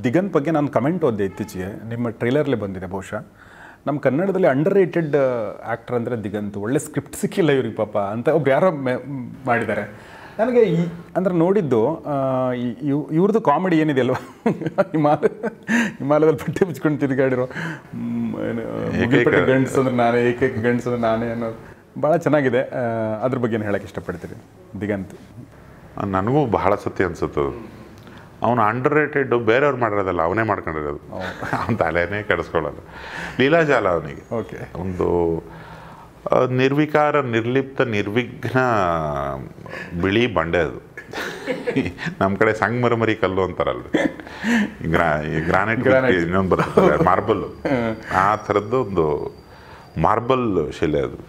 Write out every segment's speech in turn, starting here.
ದಿಗಂತ್ ಬಗ್ಗೆ ನಾನು ಕಮೆಂಟ್ ಓದಿದೆ ಇತ್ತೀಚೆಗೆ ನಿಮ್ಮ ಟ್ರೈಲರ್ಲಿ ಬಂದಿದೆ ಬಹುಶಃ ನಮ್ಮ ಕನ್ನಡದಲ್ಲಿ ಅಂಡರ್ ರೇಟೆಡ್ ಆ್ಯಕ್ಟರ್ ಅಂದರೆ ದಿಗಂತ್ ಒಳ್ಳೆ ಸ್ಕ್ರಿಪ್ಟ್ ಸಿಕ್ಕಿಲ್ಲ ಇವ್ರಿಗೆ ಪಾಪ ಅಂತ ಒಬ್ರು ಯಾರೋ ಮೆ- ಮಾಡಿದ್ದಾರೆ ನನಗೆ ಈ ಅಂದ್ರೆ ನೋಡಿದ್ದು ಆ, ಈ- ಇವ್- ಇವ್ರದ್ದು ಕಾಮಿಡಿ ಏನಿದೆ ಅಲ್ವಾ ಹಿಮಾಲಯ ಹಿಮಾಲಯದಲ್ಲಿ ಪಟ್ಟಿ ಮುಚ್ಕೊಂಡು ತಿರುಗಾಡಿರೋ ಮ್, ಏನು, ಮುಗಿಲ್ಪಟ್ಟ ಗಂಡಸು ಅಂದ್ರೆ ನಾನೇ ಏಕೈಕ ಗಂಡಸು ಅಂದ್ರೆ ನಾನೇ ಅನ್ನೋದು ಭಾಳ ಚೆನ್ನಾಗಿದೆ ಆ, ಅದ್ರ ಬಗ್ಗೆ ಏನು ಹೇಳಕ್ಕೆ ಇಷ್ಟಪಡ್ತೀರಿ ದಿಗಂತ್ ನನಗೂ ಬಹಳ ಸತಿ ಅನ್ಸುತ್ತೆ ಅದು ಅವನು ಅಂಡರ್ ರೇಟೆಡ್ ಬೇರೆಯವ್ರು ಮಾಡಿರೋದಲ್ಲ ಅವನೇ ಮಾಡ್ಕೊಂಡಿರೋದು ಅವನ ತಲೆನೇ ಕೆಡಿಸ್ಕೊಳ್ಳೋದು ಲೀಲಾಜಾಲ ಅವನಿಗೆ ಓಕೆ ಒಂದು ಆ, ನಿರ್ವಿಕಾರ ನಿರ್ಲಿಪ್ತ ನಿರ್ವಿಘ್ನ ಬಿಳಿ ಬಂಡೆ ಅದು ನಮ್ಮ ಕಡೆ ಸಂಗಮರಮರಿ ಕಲ್ಲು ಅಂತಾರಲ್ಲ ಗ್ರಾ ಗ್ರಾನೈಟ್ ಇನ್ನೊಂದು ಬರ್ತದೆ ಮಾರ್ಬಲ್ ಆ ಥರದ್ದು ಒಂದು ಮಾರ್ಬಲ್ ಶಿಲೆ ಅದು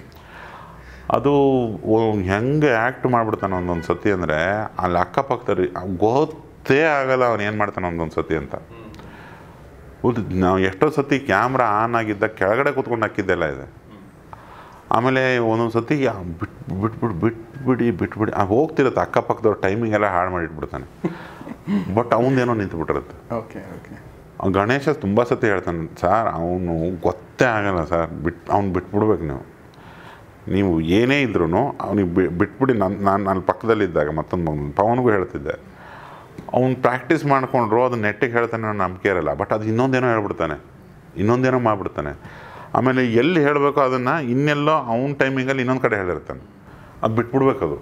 ಅದು ಒ- ಹೆಂಗೆ ಆ್ಯಕ್ಟ್ ಮಾಡ್ಬಿಡ್ತಾನೆ ಒಂದೊಂದು ಸತಿ ಅಂದರೆ ಅಲ್ಲಿ ಅಕ್ಕಪಕ್ಕದಲ್ಲಿ ಗೊತ್ತೇ ಆಗಲ್ಲ ಅವನು ಏನು ಮಾಡ್ತಾನೆ ಒಂದೊಂದು ಸತಿ ಅಂತ ಹೌದು ನಾವು ಎಷ್ಟೋ ಸತಿ ಕ್ಯಾಮ್ರಾ ಆನ್ ಆಗಿದ್ದ ಕೆಳಗಡೆ ಕೂತ್ಕೊಂಡು ಹಾಕಿದ್ದೆಲ್ಲ ಇದೆ ಆಮೇಲೆ ಒಂದೊಂದು ಸತಿ ಆ ಬಿಟ್ ಬಿಟ್ಬಿಡು ಬಿಟ್ಬಿಡಿ ಬಿಟ್ಬಿಡಿ ಆ ಹೋಗ್ತಿರುತ್ತೆ ಅಕ್ಕಪಕ್ಕದವ್ರ ಟೈಮಿಂಗ್ ಎಲ್ಲ ಹಾಳು ಮಾಡಿಟ್ಬಿಡ್ತಾನೆ ಬಟ್ ಅವನದೇನೋ ನಿಂತುಬಿಟ್ಟಿರುತ್ತೆ ಓಕೆ ಓಕೆ ಆ ಗಣೇಶ ತುಂಬ ಸತಿ ಹೇಳ್ತಾನೆ ಸರ್ ಅವನು ಗೊತ್ತೇ ಆಗಲ್ಲ ಸರ್ ಬಿಟ್ ಅವ್ನು ಬಿಟ್ಬಿಡ್ಬೇಕು ನೀವು ನೀವು ಏನೇ ಇದ್ರೂ ಅವ್ನಿಗೆ ಬಿ ಬಿಟ್ಬಿಡಿ ನಾನು ನಾನು ಅಲ್ಲಿ ಪಕ್ಕದಲ್ಲಿದ್ದಾಗ ಮತ್ತೊಂದು ಮಗನ ಪವನ್ಗೂ ಹೇಳ್ತಿದ್ದೆ ಅವ್ನು ಪ್ರಾಕ್ಟೀಸ್ ಮಾಡ್ಕೊಂಡ್ರು ಅದು ನೆಟ್ಟಿಗೆ ಹೇಳ್ತಾನೆ ಅನ್ನೋ ನಂಬಿಕೆ ಇರಲ್ಲ ಬಟ್ ಅದು ಇನ್ನೊಂದೇನೋ ಹೇಳ್ಬಿಡ್ತಾನೆ ಇನ್ನೊಂದೇನೋ ಮಾಡ್ಬಿಡ್ತಾನೆ ಆಮೇಲೆ ಎಲ್ಲಿ ಹೇಳಬೇಕೋ ಅದನ್ನು ಇನ್ನೆಲ್ಲೋ ಅವ್ನ ಟೈಮಿಂಗಲ್ಲಿ ಇನ್ನೊಂದು ಕಡೆ ಹೇಳಿರ್ತಾನೆ ಅದು ಬಿಟ್ಬಿಡ್ಬೇಕು ಅದು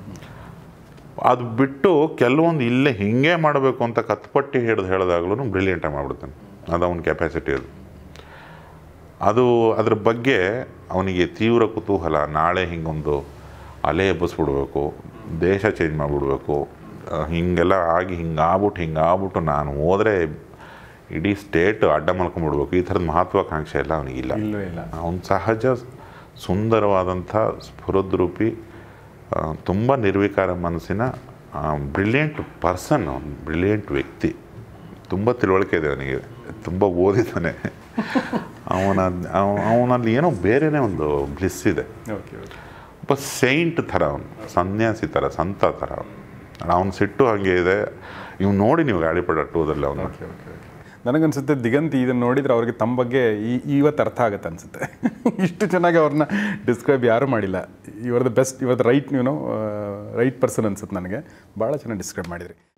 ಅದು ಬಿಟ್ಟು ಕೆಲವೊಂದು ಇಲ್ಲೇ ಹಿಂಗೆ ಮಾಡಬೇಕು ಅಂತ ಕತ್ಪಟ್ಟಿ ಹಿಡಿದು ಹೇಳಿದಾಗ್ಲೂ ಬ್ರಿಲಿಯಂಟಾಗಿ ಮಾಡ್ಬಿಡ್ತಾನೆ ಅದು ಅವನ ಕೆಪಾಸಿಟಿ ಅದು ಅದು ಅದ್ರ ಬಗ್ಗೆ ಅವನಿಗೆ ತೀವ್ರ ಕುತೂಹಲ ನಾಳೆ ಹಿಂಗೊಂದು ಅಲೆ ಎಬ್ಬಿಸ್ಬಿಡ್ಬೇಕು ದೇಶ ಚೇಂಜ್ ಮಾಡಿಬಿಡ್ಬೇಕು ಹೀಗೆಲ್ಲ ಆಗಿ ಹಿಂಗೆ ಆಗ್ಬಿಟ್ಟು ಹಿಂಗೆ ಆಗ್ಬಿಟ್ಟು ನಾನು ಹೋದರೆ ಇಡೀ ಸ್ಟೇಟ್ ಅಡ್ಡ ಮಲ್ಕೊಂಡ್ಬಿಡ್ಬೇಕು ಈ ಥರದ ಮಹತ್ವಾಕಾಂಕ್ಷೆ ಎಲ್ಲ ಅವನಿಗಿಲ್ಲ ಇಲ್ಲವೇ ಇಲ್ಲ ಅವನು ಸಹಜ ಸುಂದರವಾದಂಥ ಸ್ಫುರದ್ರೂಪಿ ತುಂಬ ನಿರ್ವಿಕಾರ ಮನಸ್ಸಿನ ಬ್ರಿಲಿಯಂಟ್ ಪರ್ಸನ್ ಅವನು ಬ್ರಿಲಿಯಂಟ್ ವ್ಯಕ್ತಿ ತುಂಬ ತಿಳುವಳಿಕೆ ಇದೆ ಅವನಿಗೆ ತುಂಬ ಓದಿದ್ದಾನೆ ಅವನ ಅವ- ಅವನಲ್ಲಿ ಏನೋ ಬೇರೆನೇ ಒಂದು ಬ್ಲಿಸ್ ಇದೆ ಓಕೆ ಓಕೆ ಒಬ್ಬ ಸೈಂಟ್ ಥರ ಅವನು ಸನ್ಯಾಸಿ ಥರ ಸಂತ ಥರ ಅವನು ಸಿಟ್ಟು ಹಾಗೆ ಇದೆ ಇವ್ ನೋಡಿ ನೀವು ಗಾಳಿಪಟ ಟೂದಲ್ಲಿ ಅವನು ಓಕೆ ಓಕೆ ಓಕೆ ನನಗನ್ಸುತ್ತೆ ದಿಗಂತ್ ಇದನ್ನು ನೋಡಿದ್ರೆ ಅವ್ರಿಗೆ ತಮ್ಮ ಬಗ್ಗೆ ಈ ಇವತ್ತು ಅರ್ಥ ಆಗುತ್ತೆ ಅನ್ಸುತ್ತೆ ಇಷ್ಟು ಚೆನ್ನಾಗಿ ಅವ್ರನ್ನ ಡಿಸ್ಕ್ರೈಬ್ ಯಾರೂ ಮಾಡಿಲ್ಲ ಇವರ್ ದ ಬೆಸ್ಟ್ ಇವತ್ತು ರೈಟ್ ನೀವು ರೈಟ್ ಪರ್ಸನ್ ಅನ್ಸುತ್ತೆ ನನಗೆ ಭಾಳ ಚೆನ್ನಾಗಿ ಡಿಸ್ಕ್ರೈಬ್ ಮಾಡಿದ್ರಿ